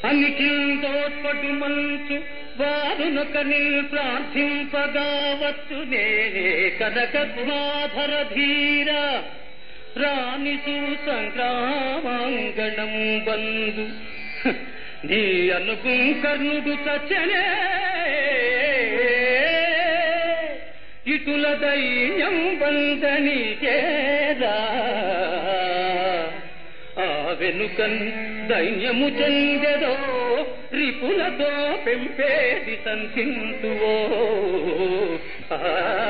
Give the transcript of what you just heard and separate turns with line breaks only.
అన్నిటితోట్పటు మంచు వారునొకని ప్రార్థింపగా వచ్చునే కనక గుణాధర ధీర రాణిసు సంగ్రామాంగణం బంధు నీ అనుకు కర్ణుడు చచ్చనే ఇటుల దైన్యం బంధని చేరా ఆ వెనుకన్ దైన్యము చెందెదో రిపులతో పెంపేది సంధింతువో ఆ